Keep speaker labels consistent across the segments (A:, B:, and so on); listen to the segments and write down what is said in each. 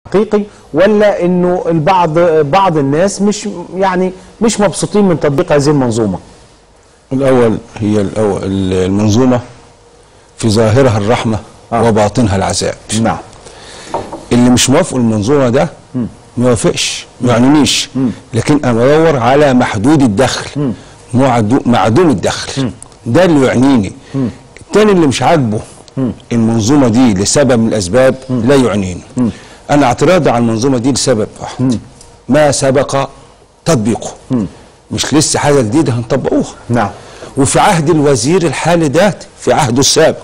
A: حقيقي ولا انه البعض بعض الناس مش يعني مش مبسوطين من تطبيق هذه المنظومه
B: الأول هي الأول المنظومة في ظاهرها الرحمة
A: آه.
B: وباطنها العذاب
A: نعم
B: اللي مش موافق المنظومة ده ما يوافقش ما يعنينيش لكن أنا بدور على محدود الدخل معدو- معدوم الدخل ده اللي يعنيني التاني اللي مش عاجبه المنظومة دي لسبب من الأسباب لا يعنيني أنا اعتراضي على المنظومة دي لسبب واحد ما سبق تطبيقه مش لسه حاجة جديدة هنطبقوها
A: نعم
B: وفي عهد الوزير الحالي ده في عهده السابق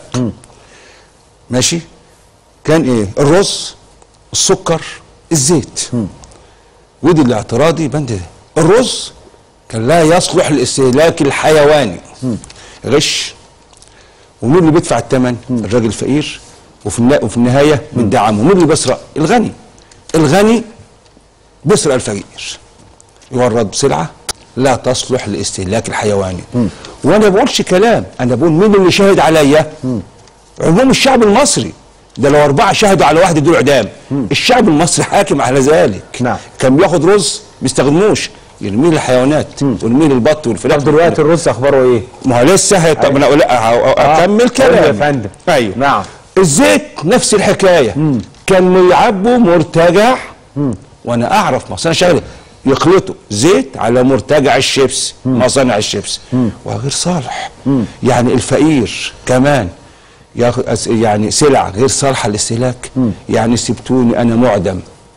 B: ماشي كان ايه الرز السكر الزيت ودي الاعتراضي بند ده الرز كان لا يصلح للاستهلاك الحيواني غش ومين اللي بيدفع الثمن الراجل الفقير وفي النا- وفي النهايه بندعمه مين اللي بيسرق الغني الغني بيسرق الفقير يورد سلعه لا تصلح للاستهلاك الحيواني وانا ما بقولش كلام انا بقول مين اللي شاهد عليا عموم الشعب المصري ده لو أربعة شهدوا على واحد دول إعدام الشعب المصري حاكم على ذلك
A: نعم.
B: كان بياخد رز ما بيستخدموش يرميه للحيوانات ويرميه للبط والفراخ
A: طب دلوقتي الرز اخباره ايه؟
B: ما هو لسه هي طب انا اقول لا ه- اكمل
A: قول
B: كلام
A: يا فندم.
B: ايوه
A: نعم.
B: الزيت نفس الحكايه كان يعبوا مرتجع وانا اعرف مصانع شغله يخلطوا زيت على مرتجع الشيبس مصانع الشيبس وغير صالح يعني الفقير كمان ياخد أس- يعني سلع غير صالحه للاستهلاك يعني سبتوني انا معدم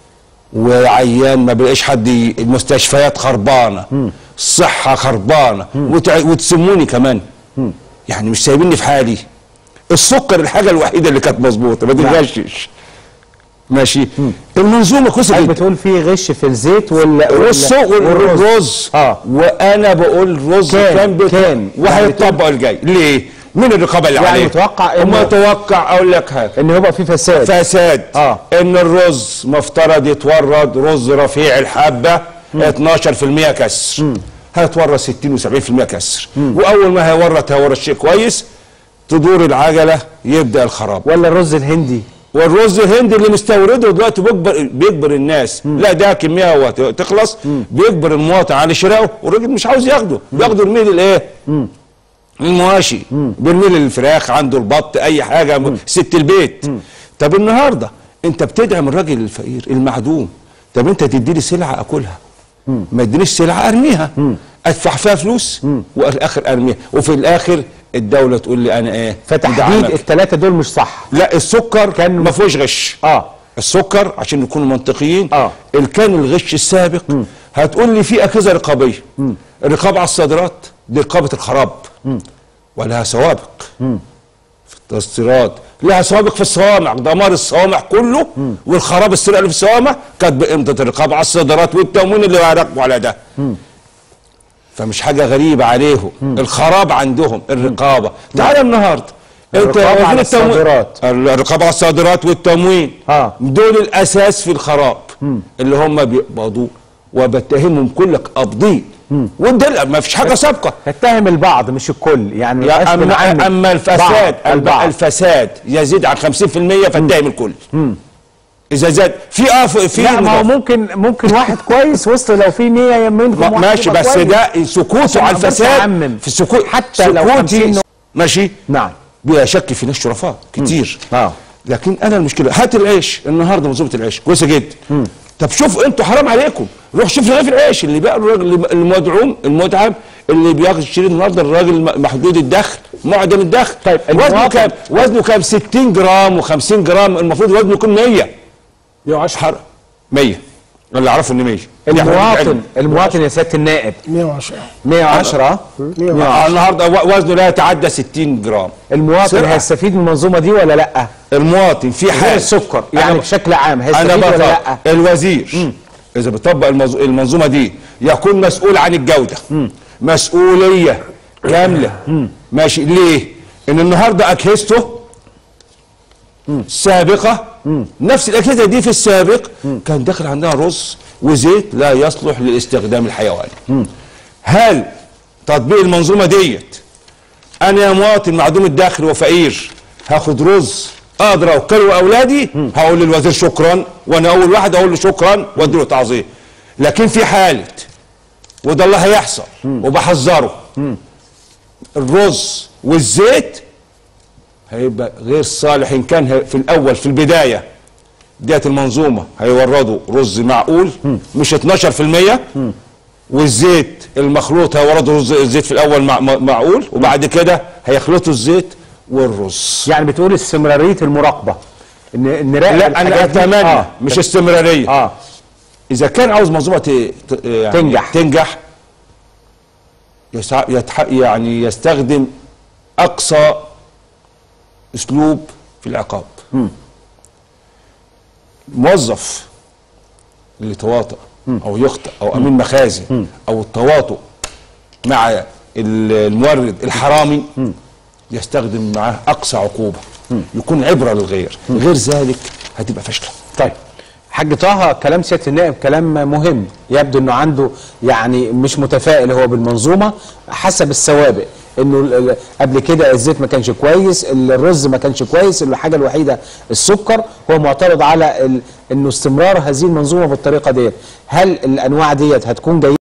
B: وعيان ما بلاقيش حد ي- المستشفيات خربانه الصحه خربانه وتع- وتسموني كمان يعني مش سايبيني في حالي السكر الحاجه الوحيده اللي كانت مظبوطه ما تتغشش ماشي المنظومه كويسه
A: حضرتك
B: جدا
A: بتقول في غش في الزيت ولا
B: والرز والرز
A: اه
B: وانا بقول رز
A: كان-
B: كان بت-
A: كان.
B: وهيطبق الجاي ليه؟ مين الرقابه اللي
A: يعني
B: عليه؟
A: متوقع
B: وما
A: إنه-
B: اتوقع اقول لك حاجه
A: ان يبقى في فساد
B: فساد
A: آه.
B: ان الرز مفترض يتورد رز رفيع الحبه 12% كسر هيتورد 60 و70% كسر واول ما هيورد هيورد شيء كويس تدور العجله يبدا الخراب
A: ولا الرز الهندي
B: والرز الهندي اللي مستورده دلوقتي بيجبر بيجبر الناس لا ده كميه وت- تخلص بيجبر المواطن على شرائه والراجل مش عاوز ياخده بياخده يرميه للايه؟ المواشي بيرميه للفراخ عنده البط اي حاجه ست البيت طب النهارده انت بتدعم الراجل الفقير المعدوم طب انت تدي لي سلعه اكلها ما ادينيش سلعه ارميها ادفع فيها فلوس والاخر ارميها وفي الاخر الدوله تقول لي انا ايه
A: فتحديد
B: ندعمك.
A: الثلاثه دول مش صح
B: لا السكر
A: كان-
B: كان ما فيهوش غش
A: اه
B: السكر عشان نكون منطقيين
A: آه.
B: اللي كان الغش السابق هتقول لي في اجهزه رقابيه الرقابه على الصادرات دي رقابه الخراب ولها سوابق في التصديرات لها سوابق في الصوامع دمار الصوامع كله والخراب السرقه اللي في الصوامع كانت بامتى الرقابه على الصادرات والتموين اللي هيراقبوا على ده فمش حاجه غريبه عليهم الخراب عندهم الرقابه تعال النهارده
A: الرقابة
B: وزير
A: على
B: التموين-
A: الصادرات.
B: الرقابه على الصادرات والتموين
A: آه.
B: دول الاساس في الخراب اللي هم بيقبضوا وبتهمهم كلك قابضين وده ما فيش حاجه سابقه
A: تتهم البعض مش الكل يعني ما
B: يا
A: يبقاش
B: اما
A: بنعمم
B: اما الفساد
A: بعض البعض
B: الفساد يزيد عن 50% فاتهم الكل اذا زاد في اه في في
A: لا ما هو
B: مضاف.
A: ممكن ممكن واحد كويس وسط لو في نيه منكم
B: ما-
A: واحد
B: ماشي
A: يبقى
B: بس
A: كويس.
B: ده سكوته
A: عشان ما
B: على
A: أقدرش
B: الفساد
A: أعمم.
B: في سكوت
A: حتى لو
B: سكوتي
A: 50
B: ماشي
A: نعم
B: بلا شك في ناس شرفاء كتير
A: آه.
B: لكن انا المشكله هات العيش النهارده منظومه العيش كويسه جدا طب شوف انتوا حرام عليكم روح شوف رغيف العيش اللي بقى الراجل المدعوم المدعم اللي بياخد يشتري النهارده الراجل م- محدود الدخل معدم الدخل
A: طيب،
B: وزنه
A: المواطن-
B: كام وزنه كام 60 جرام و50 جرام المفروض وزنه يكون 100
C: 110
B: حرام 100 اللي اعرفه ان 100 دي حاجة
A: المواطن
B: علم.
A: المواطن يا سياده النائب
C: 110
A: 110
B: آه، النهارده و- وزنه لا يتعدى 60 جرام
A: المواطن
B: سرقة.
A: هيستفيد من المنظومه دي ولا لا؟
B: المواطن في
A: غير
B: حال
A: السكر يعني
B: أنا-
A: بشكل عام
B: انا
A: هيستفيد ولا لا؟
B: بفكر الوزير اذا بيطبق المز- المنظومه دي يكون مسؤول عن الجوده مسؤوليه كامله ماشي ليه ان النهارده اجهزته سابقه نفس الاجهزه دي في السابق كان داخل عندها رز وزيت لا يصلح للاستخدام الحيواني هل تطبيق المنظومه ديت انا يا مواطن معدوم الدخل وفقير هاخد رز اقدر اوكله اولادي هقول للوزير شكرا وانا اول واحد اقول له شكرا وادي له تعظيم لكن في حاله وده اللي هيحصل وبحذره الرز والزيت هيبقى غير صالح ان كان ه- في الاول في البدايه ديت المنظومه هيوردوا رز معقول مش 12% والزيت المخلوط هيوردوا رز الزيت في الاول مع مع- معقول وبعد كده هيخلطوا الزيت والرز
A: يعني بتقول استمراريه المراقبه ان نراقب
B: لا انا
A: الحاجات دي.
B: اتمنى
A: آه.
B: مش استمراريه
A: اه
B: اذا كان عاوز منظومه ت... ت... يعني
A: تنجح.
B: تنجح يسع... يتح... يعني يستخدم اقصى اسلوب في العقاب موظف اللي تواطأ او يخطئ او امين مخازن او التواطؤ مع ال- المورد الحرامي يستخدم معاه اقصى عقوبه يكون عبره للغير غير ذلك هتبقى فاشله
A: طيب حاج طه كلام سياده النائب كلام مهم يبدو انه عنده يعني مش متفائل هو بالمنظومه حسب السوابق انه ال- ال- قبل كده الزيت ما كانش كويس الرز ما كانش كويس الحاجه الوحيده السكر هو معترض على ال- انه استمرار هذه المنظومه بالطريقه ديت هل الانواع ديت هتكون جيده